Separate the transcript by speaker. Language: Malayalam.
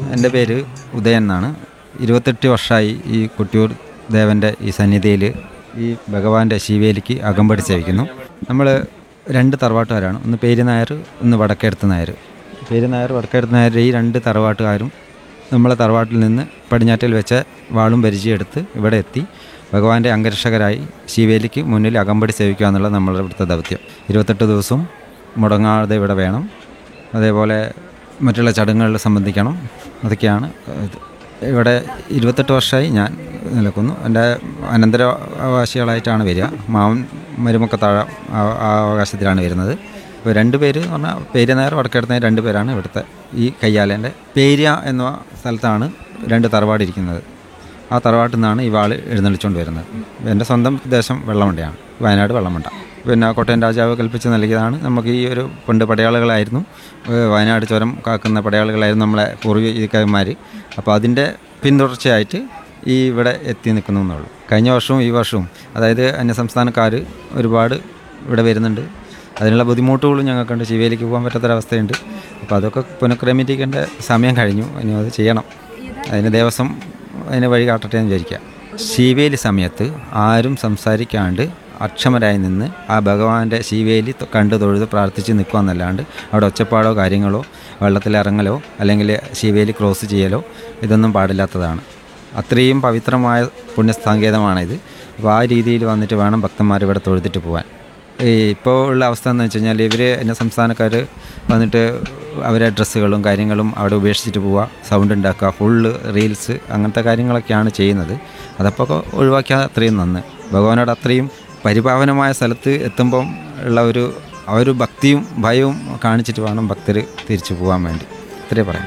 Speaker 1: എൻ്റെ പേര് ഉദയൻ എന്നാണ് ഇരുപത്തെട്ട് വർഷമായി ഈ കൊട്ടിയൂർ ദേവൻ്റെ ഈ സന്നിധിയിൽ ഈ ഭഗവാന്റെ ശിവേലിക്ക് അകമ്പടി സേവിക്കുന്നു നമ്മൾ രണ്ട് തറവാട്ടുകാരാണ് ഒന്ന് പേര് നായർ ഒന്ന് വടക്കേടത്ത് നായർ പേര് നായർ വടക്കേടത്ത് നായർ ഈ രണ്ട് തറവാട്ടുകാരും നമ്മളെ തറവാട്ടിൽ നിന്ന് പടിഞ്ഞാറ്റിൽ വെച്ച വാളും പരിചയമെടുത്ത് ഇവിടെ എത്തി ഭഗവാന്റെ അംഗരക്ഷകരായി ശിവേലിക്ക് മുന്നിൽ അകമ്പടി സേവിക്കുക എന്നുള്ള നമ്മളുടെ ഇവിടുത്തെ ദൗത്യം ഇരുപത്തെട്ട് ദിവസവും മുടങ്ങാതെ ഇവിടെ വേണം അതേപോലെ മറ്റുള്ള ചടങ്ങുകളിൽ സംബന്ധിക്കണം അതൊക്കെയാണ് ഇത്. ഇവിടെ ഇരുപത്തെട്ട് വർഷമായി ഞാൻ നിൽക്കുന്നു എൻ്റെ അനന്തരാവകാശികളായിട്ടാണ് വരിക മാവൻ മരുമക്കത്താഴ ആ- ആ അവകാശത്തിലാണ് വരുന്നത് ഇപ്പോൾ രണ്ട് പേര് എന്ന് പറഞ്ഞാൽ പേര് നേർ വടക്കെടുത്ത രണ്ട് പേരാണ് ഇവിടുത്തെ ഈ കയ്യാലേൻ്റെ പേര്യ എന്ന സ്ഥലത്താണ് രണ്ട് തറവാട് ഇരിക്കുന്നത് ആ തറവാട്ടിൽ നിന്നാണ് ഈ വാള് എഴുന്നള്ളിച്ചുകൊണ്ട് വരുന്നത് എൻ്റെ സ്വന്തം ദേശം വെള്ളമണ്ടയാണ് വയനാട് വെള്ളമണ്ട പിന്നെ കോട്ടയം രാജാവ് കൽപ്പിച്ച് നൽകിയതാണ് നമുക്ക് ഈ ഒരു പണ്ട് പടയാളികളായിരുന്നു ഏഹ് വയനാട് ചുരം കാക്കുന്ന പടയാളികളായിരുന്നു നമ്മളെ പൂർവികന്മാർ അപ്പോൾ അതിൻ്റെ പിന്തുടർച്ചയായിട്ട് ഈ ഇവിടെ എത്തി നിൽക്കുന്നു എന്നുള്ളൂ കഴിഞ്ഞ വർഷവും ഈ വർഷവും അതായത് അന്യസംസ്ഥാനക്കാർ ഒരുപാട് ഇവിടെ വരുന്നുണ്ട് അതിനുള്ള ബുദ്ധിമുട്ടുകളും ഞങ്ങൾക്കുണ്ട് ശിവേലിക്ക് പോകാൻ പറ്റാത്തൊരവസ്ഥയുണ്ട് അപ്പോൾ അതൊക്കെ പുനഃക്രമീകരിക്കേണ്ട സമയം കഴിഞ്ഞു ഇനി അത് ചെയ്യണം അതിന് ദേവസ്വം അതിന് വഴി കാട്ടട്ടെ എന്ന് വിചാരിക്കുക ശിവേലി സമയത്ത് ആരും സംസാരിക്കാണ്ട് അക്ഷമരായി നിന്ന് ആ ഭഗവാന്റെ ശിവേലി തൊ- കണ്ട് തൊഴുത് പ്രാർത്ഥിച്ച് നിൽക്കുക എന്നല്ലാണ്ട് അവിടെ ഒച്ചപ്പാടോ കാര്യങ്ങളോ വെള്ളത്തിലിറങ്ങലോ അല്ലെങ്കിൽ ശിവേലി ക്രോസ് ചെയ്യലോ ഇതൊന്നും പാടില്ലാത്തതാണ് അത്രയും പവിത്രമായ പുണ്യസങ്കേതമാണിത് അപ്പോൾ ആ രീതിയിൽ വന്നിട്ട് വേണം ഭക്തന്മാർ ഇവിടെ തൊഴുതിട്ട് പോകാൻ ഈ ഇപ്പോൾ ഉള്ള അവസ്ഥ എന്ന് വെച്ച് കഴിഞ്ഞാൽ ഇവർ അന്യ സംസ്ഥാനക്കാർ വന്നിട്ട് അവരെ ഡ്രസ്സുകളും കാര്യങ്ങളും അവിടെ ഉപേക്ഷിച്ചിട്ട് പോവുക സൗണ്ട് ഉണ്ടാക്കുക ഫുള്ള് റീൽസ് അങ്ങനത്തെ കാര്യങ്ങളൊക്കെയാണ് ചെയ്യുന്നത് അതപ്പോൾ ഒഴിവാക്കിയാൽ അത്രയും നന്ന് ഭഗവാനോട് അത്രയും പരിപാവനമായ സ്ഥലത്ത് എത്തുമ്പം ഉള്ള ഒരു ആ ഒരു ഭക്തിയും ഭയവും കാണിച്ചിട്ട് വേണം ഭക്തർ തിരിച്ചു പോകാൻ വേണ്ടി ഇത്രേ പറയാം